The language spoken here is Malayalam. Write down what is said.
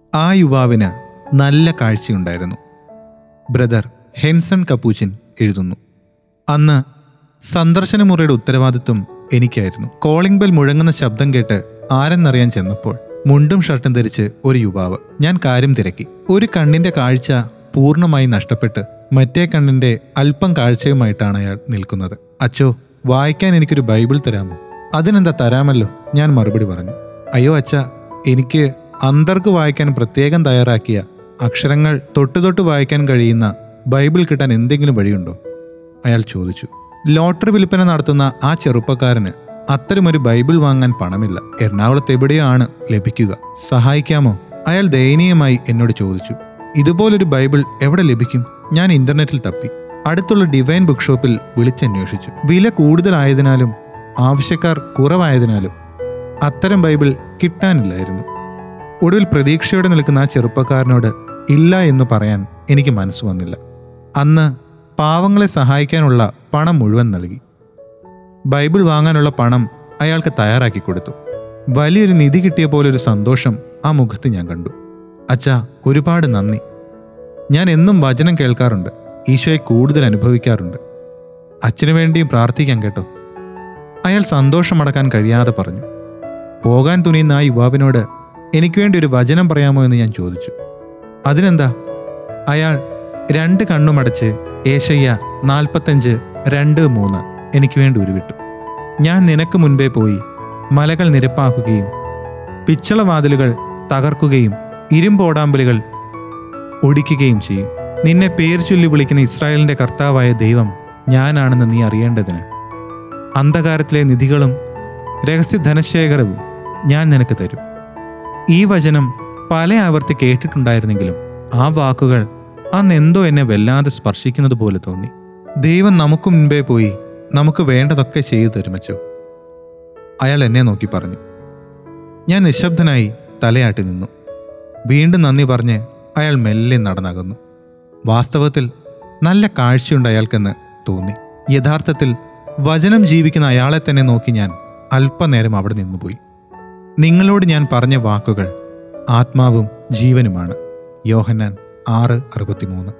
ആ യുവാവിന് നല്ല കാഴ്ചയുണ്ടായിരുന്നു ബ്രദർ ഹെൻസൺ കപ്പൂച്ചിൻ എഴുതുന്നു അന്ന് സന്ദർശനമുറിയുടെ ഉത്തരവാദിത്വം എനിക്കായിരുന്നു കോളിംഗ് ബെൽ മുഴങ്ങുന്ന ശബ്ദം കേട്ട് ആരെന്നറിയാൻ ചെന്നപ്പോൾ മുണ്ടും ഷർട്ടും ധരിച്ച് ഒരു യുവാവ് ഞാൻ കാര്യം തിരക്കി ഒരു കണ്ണിന്റെ കാഴ്ച പൂർണ്ണമായി നഷ്ടപ്പെട്ട് മറ്റേ കണ്ണിന്റെ അല്പം കാഴ്ചയുമായിട്ടാണ് അയാൾ നിൽക്കുന്നത് അച്ചോ വായിക്കാൻ എനിക്കൊരു ബൈബിൾ തരാമോ അതിനെന്താ തരാമല്ലോ ഞാൻ മറുപടി പറഞ്ഞു അയ്യോ അച്ഛ എനിക്ക് അന്തർക്ക് വായിക്കാൻ പ്രത്യേകം തയ്യാറാക്കിയ അക്ഷരങ്ങൾ തൊട്ടു തൊട്ട് വായിക്കാൻ കഴിയുന്ന ബൈബിൾ കിട്ടാൻ എന്തെങ്കിലും വഴിയുണ്ടോ അയാൾ ചോദിച്ചു ലോട്ടറി വിൽപ്പന നടത്തുന്ന ആ ചെറുപ്പക്കാരന് അത്തരമൊരു ബൈബിൾ വാങ്ങാൻ പണമില്ല എറണാകുളത്ത് എവിടെയോ ആണ് ലഭിക്കുക സഹായിക്കാമോ അയാൾ ദയനീയമായി എന്നോട് ചോദിച്ചു ഇതുപോലൊരു ബൈബിൾ എവിടെ ലഭിക്കും ഞാൻ ഇന്റർനെറ്റിൽ തപ്പി അടുത്തുള്ള ഡിവൈൻ ബുക്ക് ഷോപ്പിൽ വിളിച്ചന്വേഷിച്ചു വില കൂടുതലായതിനാലും ആവശ്യക്കാർ കുറവായതിനാലും അത്തരം ബൈബിൾ കിട്ടാനില്ലായിരുന്നു ഒടുവിൽ പ്രതീക്ഷയോടെ നിൽക്കുന്ന ആ ചെറുപ്പക്കാരനോട് ഇല്ല എന്ന് പറയാൻ എനിക്ക് മനസ്സ് വന്നില്ല അന്ന് പാവങ്ങളെ സഹായിക്കാനുള്ള പണം മുഴുവൻ നൽകി ബൈബിൾ വാങ്ങാനുള്ള പണം അയാൾക്ക് തയ്യാറാക്കി കൊടുത്തു വലിയൊരു നിധി കിട്ടിയ പോലെ ഒരു സന്തോഷം ആ മുഖത്ത് ഞാൻ കണ്ടു അച്ഛാ ഒരുപാട് നന്ദി ഞാൻ എന്നും വചനം കേൾക്കാറുണ്ട് ഈശോയെ കൂടുതൽ അനുഭവിക്കാറുണ്ട് അച്ഛനു വേണ്ടിയും പ്രാർത്ഥിക്കാൻ കേട്ടോ അയാൾ സന്തോഷമടക്കാൻ കഴിയാതെ പറഞ്ഞു പോകാൻ തുനിയുന്ന ആ യുവാവിനോട് എനിക്ക് വേണ്ടി ഒരു വചനം പറയാമോ എന്ന് ഞാൻ ചോദിച്ചു അതിനെന്താ അയാൾ രണ്ട് കണ്ണുമടച്ച് ഏഷയ്യ നാൽപ്പത്തഞ്ച് രണ്ട് മൂന്ന് എനിക്ക് വേണ്ടി ഉരുവിട്ടു ഞാൻ നിനക്ക് മുൻപേ പോയി മലകൾ നിരപ്പാക്കുകയും പിച്ചളവാതിലുകൾ തകർക്കുകയും ഇരുമ്പോടാമ്പലുകൾ ഒടിക്കുകയും ചെയ്യും നിന്നെ പേര് ചൊല്ലി വിളിക്കുന്ന ഇസ്രായേലിന്റെ കർത്താവായ ദൈവം ഞാനാണെന്ന് നീ അറിയേണ്ടതിന് അന്ധകാരത്തിലെ നിധികളും രഹസ്യ ധനശേഖരവും ഞാൻ നിനക്ക് തരും ഈ വചനം പല ആവർത്തി കേട്ടിട്ടുണ്ടായിരുന്നെങ്കിലും ആ വാക്കുകൾ അന്ന് എന്തോ എന്നെ വല്ലാതെ സ്പർശിക്കുന്നത് പോലെ തോന്നി ദൈവം നമുക്ക് മുൻപേ പോയി നമുക്ക് വേണ്ടതൊക്കെ ചെയ്തു തരുമച്ചോ അയാൾ എന്നെ നോക്കി പറഞ്ഞു ഞാൻ നിശബ്ദനായി തലയാട്ടി നിന്നു വീണ്ടും നന്ദി പറഞ്ഞ് അയാൾ മെല്ലെ നടന്നകന്നു വാസ്തവത്തിൽ നല്ല കാഴ്ചയുണ്ട് അയാൾക്കെന്ന് തോന്നി യഥാർത്ഥത്തിൽ വചനം ജീവിക്കുന്ന അയാളെ തന്നെ നോക്കി ഞാൻ അല്പനേരം അവിടെ നിന്നുപോയി നിങ്ങളോട് ഞാൻ പറഞ്ഞ വാക്കുകൾ ആത്മാവും ജീവനുമാണ് യോഹന്നാൻ ആറ് അറുപത്തിമൂന്ന്